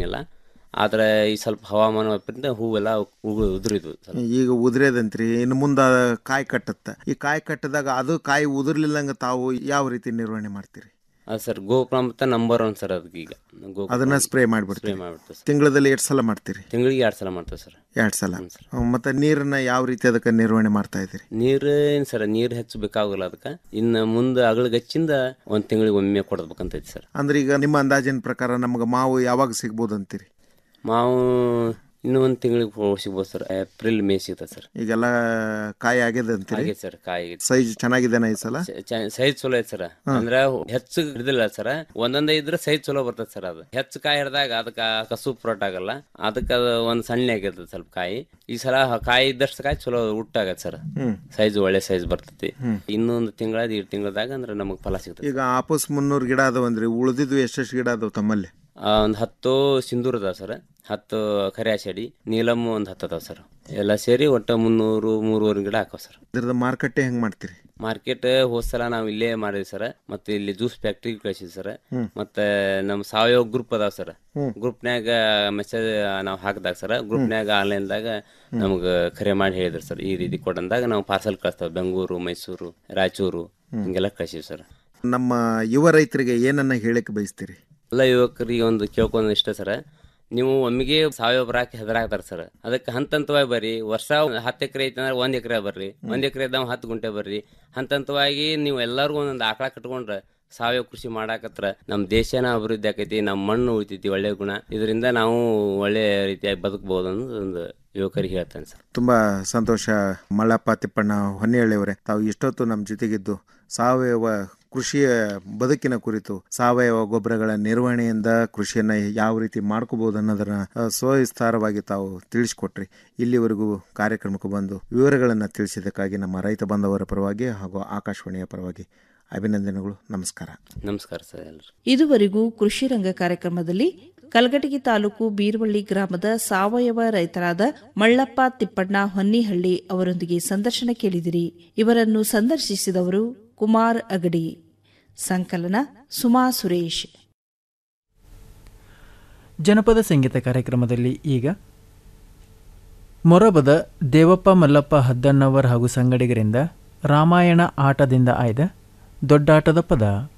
ಏನಿಲ್ಲ ಆದ್ರೆ ಈ ಸ್ವಲ್ಪ ಹವಾಮಾನ ವೈಪರೀತ್ಯ ಹೂವೆಲ್ಲ ಉಗು ಉದುರಿದ್ವು ಸ್ವಲ್ಪ. ಈಗ ಉದುರೇದಂತ್ರಿ ಇನ್ನು ಮುಂದೆ ಕಾಯಿ ಕಟ್ಟತ್ತ ಈ ಕಾಯಿ ಕಟ್ಟಿದಾಗ ಅದು ಕಾಯಿ ಉದುರ್ಲಿಲ್ಲಂಗ ತಾವು ಯಾವ ರೀತಿ ನಿರ್ವಹಣೆ ಮಾಡ್ತೀರಿ ಅದು sir Gokulamrutha number one sir ಅದಕ್ಕೆ ಈಗ ಅದನ್ನ ಸ್ಪ್ರೇ ಸ್ಪ್ರೇ ಮಾಡ್ಬಿಡ್ತೀರಿ ಮಾಡ್ಬಿಡ್ತೀವಿ ಸರ್ ತಿಂಗಳಲ್ಲಿ ಎಷ್ಟು ಸಲ ಮಾಡ್ತೀರಿ ತಿಂಗಳಿಗೆ ಎರಡು ಸಲ ಮಾಡ್ತೇವೆ ಸರ್ ಎರಡು ಸಲ ಹ್ಮ್, ಮತ್ತೆ ನೀರನ್ನ ಯಾವ ರೀತಿ ಅದಕ್ಕೆ ನಿರ್ವಹಣೆ ಮಾಡ್ತಾ ಇದ್ದೀರಿ ನೀರು ಏನು ಸರ್ ನೀರು ಹೆಚ್ಚು ಬೇಕಾಗಲ್ಲ ಅದಕ್ಕೆ ಇನ್ನು ಮುಂದೆ ಅಗಳಗಚ್ಚಿಂದ ಒಂದು ತಿಂಗಳಿಗೆ ಒಮ್ಮೆ ಕೊಡ್ಬೇಕಂತೈತಿ ಸರ್ ಅಂದ್ರೆ ಈಗ ನಿಮ್ಮ ಅಂದಾಜಿನ ಪ್ರಕಾರ ನಮ್ಗೆ ಮಾವು ಯಾವಾಗ ಸಿಗ್ಬೋದು ಅಂತೀರಿ ಮಾವು ಇನ್ನೂ ಒಂದು ತಿಂಗಳಿಗೆ ಸಿಗ್ಬೋದು ಸರ್ ಏಪ್ರಿಲ್ ಮೇ ಸಿಗ್ತದೆ ಸರ್ ಈಗೆಲ್ಲ ಕಾಯಿ ಆಗ್ಯದ ಅಂತೀರಿ ಹಾಗೆ ಸರ್ ಕಾಯಿ ಸೈಜ್ ಚೆನ್ನಾಗಿದೆನಾ ಈ ಸಲ ಸೈಜ್ ಚಲೋ ಐತೆ ಸರ್ ಅಂದ್ರ ಹೆಚ್ಚು ಹಿಡಿದಿಲ್ಲ ಸರ್ ಒಂದೊಂದೇ ಇದ್ರೆ ಸೈಜ್ ಚಲೋ ಬರ್ತದೆ ಸರ್ ಅದು ಹೆಚ್ಚು ಕಾಯಿ ಹಿಡ್ದಾಗ ಅದಕ್ಕೆ ಕಸು ಪುರೋಟ ಆಗಲ್ಲ ಅದಕ್ಕೆ ಅದು ಒಂದು ಸಣ್ಣ ಆಗಿರ್ತದೆ ಸ್ವಲ್ಪ ಕಾಯಿ ಈ ಸಲ ಹ- ಕಾಯಿ ಇದ್ದಷ್ಟು ಕಾಯಿ ಚಲೋ ಉಟ್ಟಾಗತ್ತೆ ಸರ್ ಹ್ಮ್. ಸೈಜ್ ಒಳ್ಳೆ ಸೈಜ್ ಬರ್ತೈತಿ ಇನ್ನೊಂದು ತಿಂಗಳ ಎರಡು ತಿಂಗಳದಾಗ ಅಂದ್ರೆ ನಮಗೆ ಫಲ ಸಿಗ್ತದೆ ಈಗ ಆಪಸ್ ಮುನ್ನೂರು ಗಿಡ ಅದಾವಂದ್ರಿ ಉಳಿದಿದ್ವು ಎಷ್ಟೆಷ್ಟು ಗಿಡ ಅದಾವ ತಮ್ಮಲ್ಲಿ ಒಂದು ಹತ್ತು ಸಿಂಧೂರ್ ಅದಾವ ಸರ್ ಹತ್ತು ಕರಿಯಾಶಡಿ ನೀಲಮ್ ಒಂದು ಹತ್ತು ಅದಾವ ಸರ್ ಎಲ್ಲ ಸೇರಿ ಒಟ್ಟು ಮುನ್ನೂರು ಮೂರುವರೆ ಗಿಡ ಹಾಕವ ಸರ್ ಇದ್ರದ್ದು ಮಾರುಕಟ್ಟೆ ಹೆಂಗ್ ಮಾಡ್ತೀರಿ ಮಾರ್ಕೆಟ್ ಹೋದ್ ಸಲ ನಾವು ಇಲ್ಲೇ ಮಾಡಿದ್ವಿ ಸರ್ ಮತ್ತೆ ಇಲ್ಲಿ ಜ್ಯೂಸ್ ಫ್ಯಾಕ್ಟ್ರಿ ಕಳಿಸಿದ್ವಿ ಸರ್ ಹ್ಮ್. ಮತ್ತೆ ನಮ್ಮ ಸಾವಯವ ಗ್ರೂಪ್ ಅದಾವ ಸರ್ ಹ್ಮ್. ಗ್ರೂಪ್ನ್ಯಾಗ ಮೆಸೇಜ್ ನಾವು ಹಾಕಿದಾಗ ಸರ್ ಗ್ರೂಪ್ನ್ಯಾಗ ಆನ್ಲೈನ್ದಾಗ ನಮ್ಗೆ ಕರೆ ಮಾಡಿ ಹೇಳಿದ್ರು ಸರ್ ಈ ರೀತಿ ಕೊಡಂದಾಗ ನಾವು ಪಾರ್ಸಲ್ ಕಳಿಸ್ತೇವೆ ಬೆಂಗಳೂರು ಮೈಸೂರು ರಾಯಚೂರು ಹಿಂಗೆಲ್ಲ ಕಳಿಸಿವಿ ಸರ್ ನಮ್ಮ ಯುವ ರೈತರಿಗೆ ಏನನ್ನ ಹೇಳಕ್ ಬಯಸ್ತೀರಿ ಎಲ್ಲ ಯುವಕರಿಗೆ ಒಂದು ಕೇಳ್ಕೊಂಡು ಇಷ್ಟ ಸರ್ ನೀವು ಒಮ್ಮಿಗೆ ಸಾವಯವ ಗೊಬ್ಬರ ಹಾಕಿ ಹೆದರಾಗ್ತಾರೆ ಸರ್ ಅದಕ್ಕೆ ಹಂತ ಹಂತವಾಗಿ ಬರ್ರಿ ವರ್ಷ ಹತ್ತು ಎಕರೆ ಐತೆ ಅಂದ್ರೆ ಒಂದ್ ಎಕರೆ ಬರ್ರಿ ಒಂದ್ ಎಕರೆ ಇದ್ದಾವ ಹತ್ತು ಗುಂಟೆ ಬರ್ರಿ ಹಂತ ಹಂತವಾಗಿ ನೀವು ಎಲ್ಲರಿಗೂ ಒಂದೊಂದು ಆಕಳ ಕಟ್ಕೊಂಡ್ರೆ ಸಾವಯವ ಕೃಷಿ ಮಾಡಾಕತ್ರ ನಮ್ಮ ದೇಶನ ಅಭಿವೃದ್ಧಿ ಆಕೈತಿ ನಮ್ಮ ಮಣ್ಣು ಉಳಿತೈತಿ ಒಳ್ಳೆ ಗುಣ ಇದರಿಂದ ನಾವು ಒಳ್ಳೆ ರೀತಿಯಾಗಿ ಬದುಕಬಹುದು ಅನ್ನೋದು ಒಂದು ಯುವಕರಿಗೆ ಹೇಳ್ತೇನೆ ಸರ್ ತುಂಬಾ ಸಂತೋಷ ಮಳ್ಳಪ್ಪ ತಿಪ್ಪಣ್ಣ ಹೊನ್ನೆಹಳ್ಳಿಯವರೇ ತಾವು ಇಷ್ಟೊತ್ತು ನಮ್ಮ ಜೊತೆಗಿದ್ದು ಸಾವಯವ ಕೃಷಿಯ ಬದುಕಿನ ಕುರಿತು ಸಾವಯವ ಗೊಬ್ಬರಗಳ ನಿರ್ವಹಣೆಯಿಂದ ಕೃಷಿಯನ್ನ ಯಾವ ರೀತಿ ಮಾಡ್ಕೋಬಹುದು ಅನ್ನೋದನ್ನ ಅ, ಸವಿಸ್ತಾರವಾಗಿ ತಾವು ತಿಳಿಸ್ಕೊಟ್ರಿ ಇಲ್ಲಿವರೆಗೂ ಕಾರ್ಯಕ್ರಮಕ್ಕೆ ಬಂದು ವಿವರಗಳನ್ನು ತಿಳಿಸಿದ್ದಕ್ಕಾಗಿ ನಮ್ಮ ರೈತ ಬಾಂಧವರ ಪರವಾಗಿ ಹಾಗೂ ಆಕಾಶವಾಣಿಯ ಪರವಾಗಿ ಅಭಿನಂದನೆಗಳು ನಮಸ್ಕಾರ ನಮಸ್ಕಾರ ಸರ್ ಎಲ್ಲರೂ ಇದುವರೆಗೂ ಕೃಷಿ ರಂಗ ಕಾರ್ಯಕ್ರಮದಲ್ಲಿ ಕಲಗಟಗಿ ತಾಲೂಕು ಬೀರ್ವಳ್ಳಿ ಗ್ರಾಮದ ಸಾವಯವ ರೈತರಾದ ಮಳ್ಳಪ್ಪ ತಿಪ್ಪಣ್ಣ ಹೊನ್ನಿಹಳ್ಳಿ ಅವರೊಂದಿಗೆ ಸಂದರ್ಶನ ಕೇಳಿದಿರಿ ಇವರನ್ನು ಸಂದರ್ಶಿಸಿದವರು ಕುಮಾರ್ ಅಗಡಿ ಸಂಕಲನ ಸುಮಾ ಸುರೇಶ್ ಜನಪದ ಸಂಗೀತ ಕಾರ್ಯಕ್ರಮದಲ್ಲಿ ಈಗ ಮೊರಬದ ದೇವಪ್ಪ ಮಲ್ಲಪ್ಪ ಹದ್ದಣ್ಣವರ್ ಹಾಗೂ ಸಂಗಡಿಗರಿಂದ ರಾಮಾಯಣ ಆಟದಿಂದ ಆಯ್ದ ದೊಡ್ಡಾಟದ ಪದ